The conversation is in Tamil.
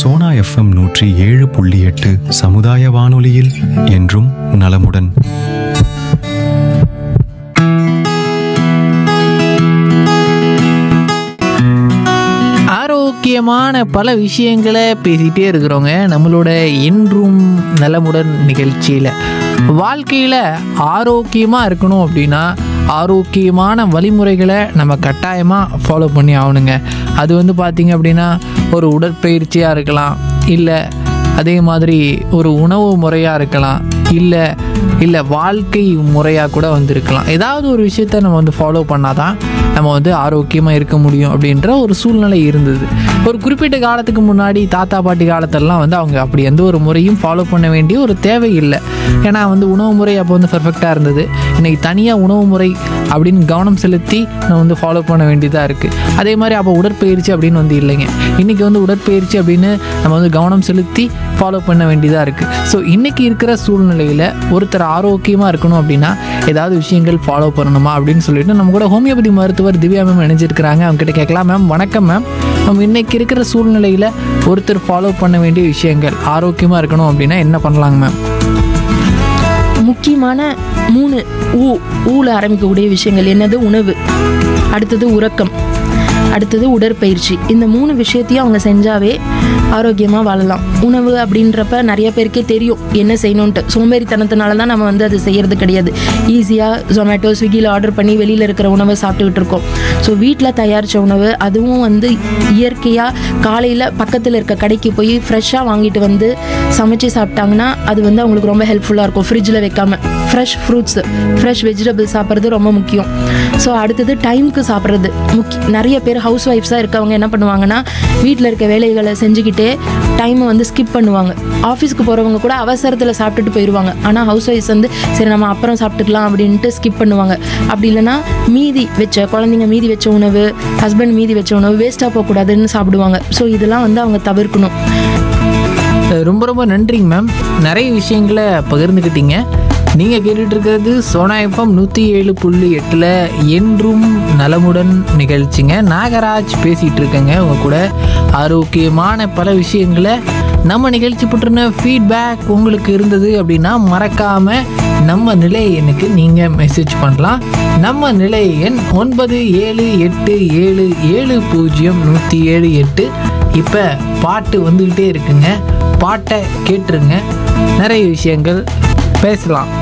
சோனா எஃப்எம் நூற்றி ஏழு புள்ளி எட்டு சமுதாய வானொலியில் என்றும் நலமுடன் ஆரோக்கியமான பல விஷயங்களை பேசிகிட்டே இருக்கிறோங்க நம்மளோட என்றும் நலமுடன் நிகழ்ச்சியில் வாழ்க்கையில் ஆரோக்கியமாக இருக்கணும் அப்படின்னா ஆரோக்கியமான வழிமுறைகளை நம்ம கட்டாயமாக ஃபாலோ பண்ணி ஆகணுங்க அது வந்து பார்த்திங்க அப்படின்னா ஒரு உடற்பயிற்சியாக இருக்கலாம் இல்லை அதே மாதிரி ஒரு உணவு முறையாக இருக்கலாம் இல்லை இல்லை வாழ்க்கை முறையாக கூட வந்து இருக்கலாம் ஏதாவது ஒரு விஷயத்த நம்ம வந்து ஃபாலோ பண்ணாதான் நம்ம வந்து ஆரோக்கியமாக இருக்க முடியும் அப்படின்ற ஒரு சூழ்நிலை இருந்தது ஒரு குறிப்பிட்ட காலத்துக்கு முன்னாடி தாத்தா பாட்டி காலத்திலலாம் வந்து அவங்க அப்படி எந்த ஒரு முறையும் ஃபாலோ பண்ண வேண்டிய ஒரு தேவை இல்லை ஏன்னா வந்து உணவு முறை அப்போ வந்து பர்ஃபெக்டாக இருந்தது இன்றைக்கி தனியாக உணவு முறை அப்படின்னு கவனம் செலுத்தி நம்ம வந்து ஃபாலோ பண்ண வேண்டியதாக இருக்குது அதே மாதிரி அப்போ உடற்பயிற்சி அப்படின்னு வந்து இல்லைங்க இன்றைக்கி வந்து உடற்பயிற்சி அப்படின்னு நம்ம வந்து கவனம் செலுத்தி ஃபாலோ பண்ண வேண்டியதாக இருக்குது ஸோ இன்றைக்கி இருக்கிற சூழ்நிலையில் ஒருத்தர் ஆரோக்கியமாக இருக்கணும் அப்படின்னா ஏதாவது விஷயங்கள் ஃபாலோ பண்ணணுமா அப்படின்னு சொல்லிட்டு நம்ம கூட ஹோமியோபதி மருத்துவர் திவ்யா மேம் இணைஞ்சிருக்கிறாங்க அவங்க கிட்ட கேட்கலாம் மேம் வணக்கம் மேம் நம்ம இன்னைக்கு இருக்கிற சூழ்நிலையில் ஒருத்தர் ஃபாலோ பண்ண வேண்டிய விஷயங்கள் ஆரோக்கியமாக இருக்கணும் அப்படின்னா என்ன பண்ணலாங்க மேம் முக்கியமான மூணு ஊ ஊல ஆரம்பிக்கக்கூடிய விஷயங்கள் என்னது உணவு அடுத்தது உறக்கம் அடுத்தது உடற்பயிற்சி இந்த மூணு விஷயத்தையும் அவங்க செஞ்சாவே ஆரோக்கியமாக வாழலாம் உணவு அப்படின்றப்ப நிறைய பேருக்கே தெரியும் என்ன செய்யணுன்ட்டு சோம்பேறித்தனத்தினால தான் நம்ம வந்து அது செய்யறது கிடையாது ஈஸியாக ஜொமேட்டோ ஸ்விக்கியில் ஆர்டர் பண்ணி வெளியில் இருக்கிற உணவை சாப்பிட்டுக்கிட்டு இருக்கோம் ஸோ வீட்டில் தயாரித்த உணவு அதுவும் வந்து இயற்கையாக காலையில் பக்கத்தில் இருக்க கடைக்கு போய் ஃப்ரெஷ்ஷாக வாங்கிட்டு வந்து சமைச்சு சாப்பிட்டாங்கன்னா அது வந்து அவங்களுக்கு ரொம்ப ஹெல்ப்ஃபுல்லாக இருக்கும் ஃப்ரிட்ஜில் வைக்காம ஃப்ரெஷ் ஃப்ரூட்ஸ் ஃப்ரெஷ் வெஜிடபிள்ஸ் சாப்பிட்றது ரொம்ப முக்கியம் ஸோ அடுத்தது டைமுக்கு சாப்பிட்றது முக்கிய நிறைய பேர் ஹவுஸ் ஒய்ஃப்ஸாக இருக்கவங்க என்ன பண்ணுவாங்கன்னா வீட்டில் இருக்க வேலைகளை செஞ்சுக்கிட்டே டைமை வந்து ஸ்கிப் பண்ணுவாங்க ஆஃபீஸ்க்கு போகிறவங்க கூட அவசரத்தில் சாப்பிட்டுட்டு போயிடுவாங்க ஆனால் ஹவுஸ் ஒய்ஃப்ஸ் வந்து சரி நம்ம அப்புறம் சாப்பிட்டுக்கலாம் அப்படின்ட்டு ஸ்கிப் பண்ணுவாங்க அப்படி இல்லைன்னா மீதி வச்ச குழந்தைங்க மீதி வச்ச உணவு ஹஸ்பண்ட் மீதி வச்ச உணவு வேஸ்ட்டாக போகக்கூடாதுன்னு சாப்பிடுவாங்க ஸோ இதெல்லாம் வந்து அவங்க தவிர்க்கணும் ரொம்ப ரொம்ப நன்றிங்க மேம் நிறைய விஷயங்களை பகிர்ந்துக்கிட்டீங்க நீங்கள் கேட்டுட்டு இருக்கிறது சோனா எஃப்எம் நூற்றி ஏழு புள்ளி எட்டில் என்றும் நலமுடன் நிகழ்ச்சிங்க நாகராஜ் பேசிகிட்டு இருக்கேங்க உங்கள் கூட ஆரோக்கியமான பல விஷயங்களை நம்ம நிகழ்ச்சி பற்றின ஃபீட்பேக் உங்களுக்கு இருந்தது அப்படின்னா மறக்காமல் நம்ம நிலை எண்ணுக்கு நீங்கள் மெசேஜ் பண்ணலாம் நம்ம நிலை எண் ஒன்பது ஏழு எட்டு ஏழு ஏழு பூஜ்ஜியம் நூற்றி ஏழு எட்டு இப்போ பாட்டு வந்துக்கிட்டே இருக்குங்க பாட்டை கேட்டுருங்க நிறைய விஷயங்கள் பேசலாம்